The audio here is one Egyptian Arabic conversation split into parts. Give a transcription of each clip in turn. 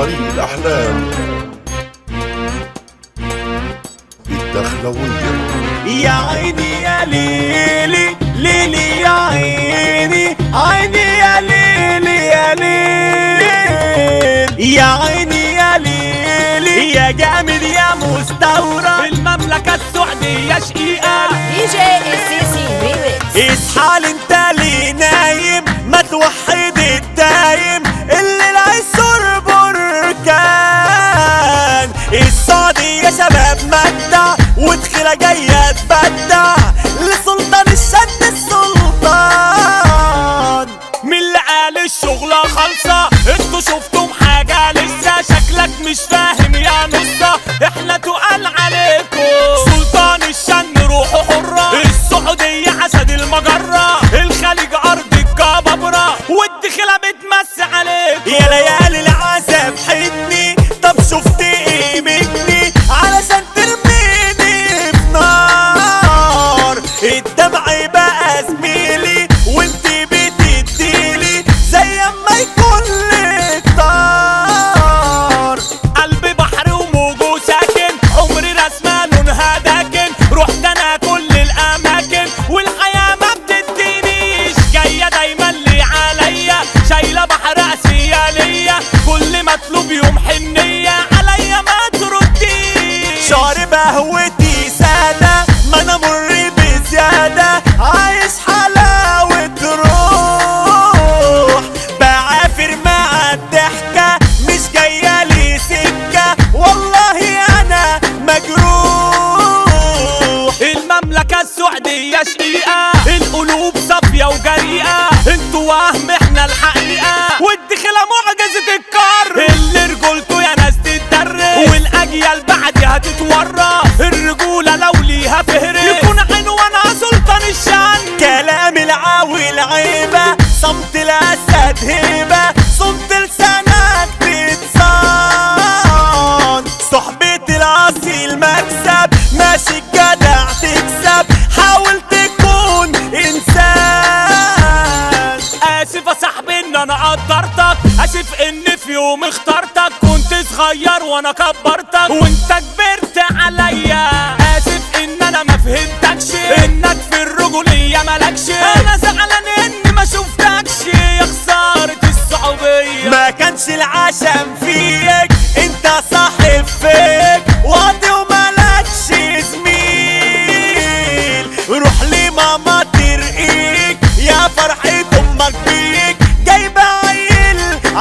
طريق الأحلام الدخلوية يا عيني يا ليلي ليلي يا عيني عيني يا ليلي يا ليل يا عيني يا ليلي يا جامد يا مستورد المملكة السعودية شقيقة دي جي السيسي ريميكس اصحى انت ليه نايم ما توحد الدايم اللي العسر بركان الصادي يا شباب مدع ودخلة جاية تبدع لسلطان الشد السلطان من اللي قال الشغلة خالصة انتوا شفتم حاجة لسه شكلك مش فاهم يا نصة احنا تقال عليكم سلطان الشن روحه حرة السعودية عسد المجرة الخليج أرض الجبابرة والدخلة بتمس عليكم يا ليالي العذاب حني طب شفت ايه مني علشان ترميني في نار الدمع بقى زميلي وانت بتديلي زي ما يكون لك طار قلبي بحر وموجه ساكن عمري رسمة لونها داكن رحت انا كل الاماكن والحياة ما بتدينيش جاية دايما لي عليا شايلة بحر اسية ليا كل مطلوب يوم حنية عليا ما ترديش شارب قهوتي سادة ما انا مر بزيادة عايش حلاوة روح بعافر مع الضحكة مش جاية لي سكة والله انا مجروح المملكة السعودية شقيقة القلوب صافية وجريئة انتوا وهم احنا الحقيقة والدخلة معجزة الكر اللي رجولته يا ناس تتدرب والاجيال بعدها تتورط الرجولة لو ليها فهرس يكون عنوانها سلطان الشان كلام العاوي عيبة صمت الاسد هيبة صمت لسانك تتصان صحبة الاصيل مكسب ماشي الجدع تكسب حاول تكون انسان اسف يا صاحبي ان انا قدرتك اسف ان في يوم اخترتك كنت صغير وانا كبرتك وانت كبرت عليا اسف ان انا ما فهمتكش انك في الرجولية مالكش انا زعلان اني ما شفتكش يا خسارة الصعوبية ما كانش العشم فيك انت صاحب فيك واطي ومالكش زميل روح لماما ترقيك يا فرحة امك بيك جايبة عيل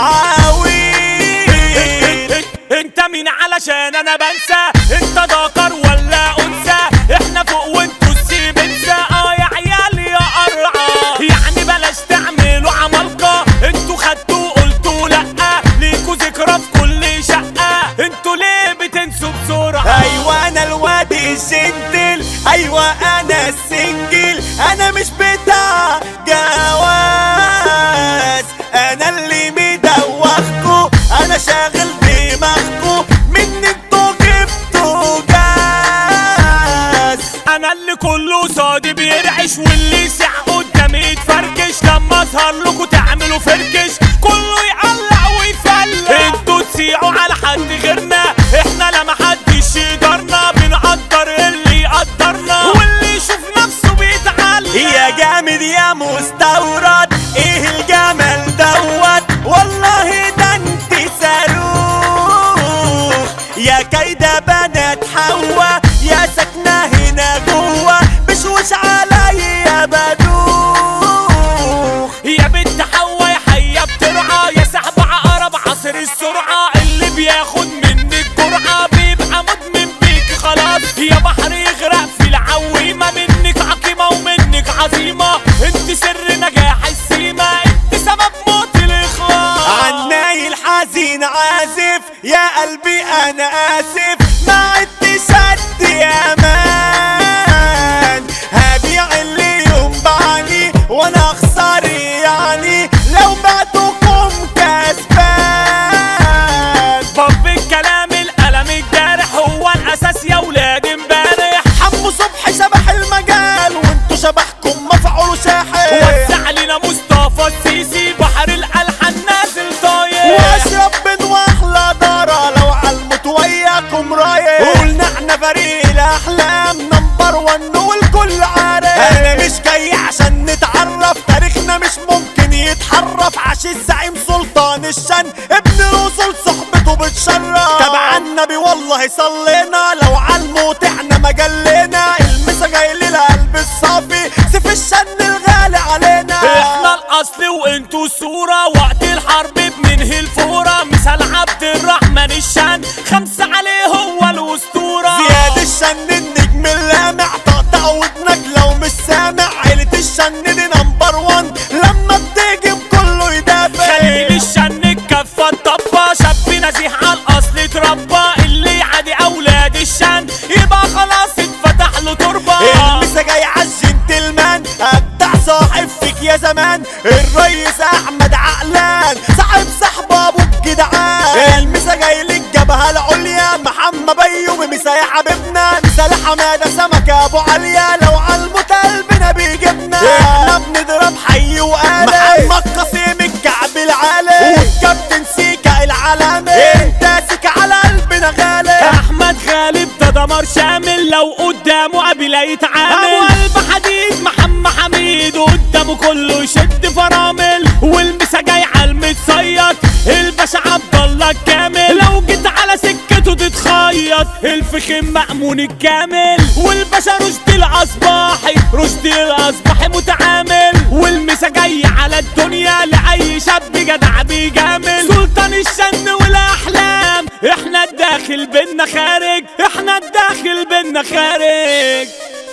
عاويل انت مين علشان انا بنسى انت ذكر ولا انثى احنا فوق وانتوا السيب انسى اه يا عيال يا قرعة يعني بلاش تعملوا عمالقة انتوا خدتوا قلتوا لا ليكوا ذكرى في كل شقة انتوا ليه بتنسوا بسرعة ايوه انا الواد الجنتل ايوه انا السنجل انا مش بتاع جواز انا اللي مدوخكو انا شاغل دماغكو من انتوا جبتوا جاز انا اللي كله صادي بيرعش واللي سع قدامي يتفركش لما اظهر لكم تعملوا فركش كله يعلق ويفلق انتوا تسيعوا على حد غيرنا احنا لما حدش يقدرنا بنقدر اللي يقدرنا واللي يشوف نفسه بيتعلق يا جامد يا مستورد ايه الجمال دوت والله ده انت صاروخ يا كيدة بنات حوا يا ساكنة هنا جوا بشوش عليا بدوخ يا بنت حوا يا حية بترعى يا سحب عقرب عصر السرعة اللي بياخد منك جرعة بيبقى مدمن بيك خلاص يا بحر يغرق في العويمة منك عقيمة ومنك عظيمة انت سر نجاح السيمة انت سبب موت الاخلاص عناي الحزين عازف يا قلبي انا اسف ما عدتش قد يا مان هبيع اللي ينبعني وانا اخسر يعني لو بعتكم كسبان باب الكلام القلم الجارح هو الاساس يا ولاد امبارح حمو صبحي شبح المجال وانتوا شبحكم مفعول شاحن وسع علينا مصطفى السيسي بحر الالحان نازل طاير واشرب من واحلى عاش الزعيم سلطان الشن ابن رسل صحبته بتشرف تبع النبي والله صلينا لو عالموت احنا ما جلينا المسا جاي للقلب الصافي سيف الشن الغالي علينا احنا الاصل وانتوا الصورة وقت الحرب بننهي الفورة مثال عبد الرحمن الشان خمسة عليه هو الاسطورة زياد الشن النجم اللامع تقطع ودنك لو مش سامع عيلة الشن دي نمبر وان لما بتيجي كله يدافع خليل الشن الكفة الطبة شاب نزيح على الاصل اتربى اللي يعادي اولاد الشن يبقى خلاص اتفتح له تربة المسا جاي عالجنتلمان ابدع صاحب فيك يا زمان الريس احمد عقلان صاحب صاحبه ابو الجدعان المسا جاي للجبهه العليا محمد بيو بمسا يا حبيبنا مثال حماده سمك ابو عليا لو عالموت قلبنا بيجيبنا احنا بنضرب حي وقالب محمد قاسم الكعب العالي والكابتن سيكا العالمي انت سيكا على قلبنا غالي احمد غالب ده دمار شامل لو قدامه قبل يتعامل ابو قلب حديد محمد حميد قدامه كله يشد فرامل والمسا جاي على المتصيد الباشا عبد الله الكامل لو جيت على سكته تتخيط الفخم مأمون الكامل والباشا رشدي الاصباحي رشدي الاصباحي متعامل والمسا جاي على الدنيا لاي شاب جدع بيجامل سلطان الشن والاحلام احنا الداخل بينا خارج احنا الداخل بينا خارج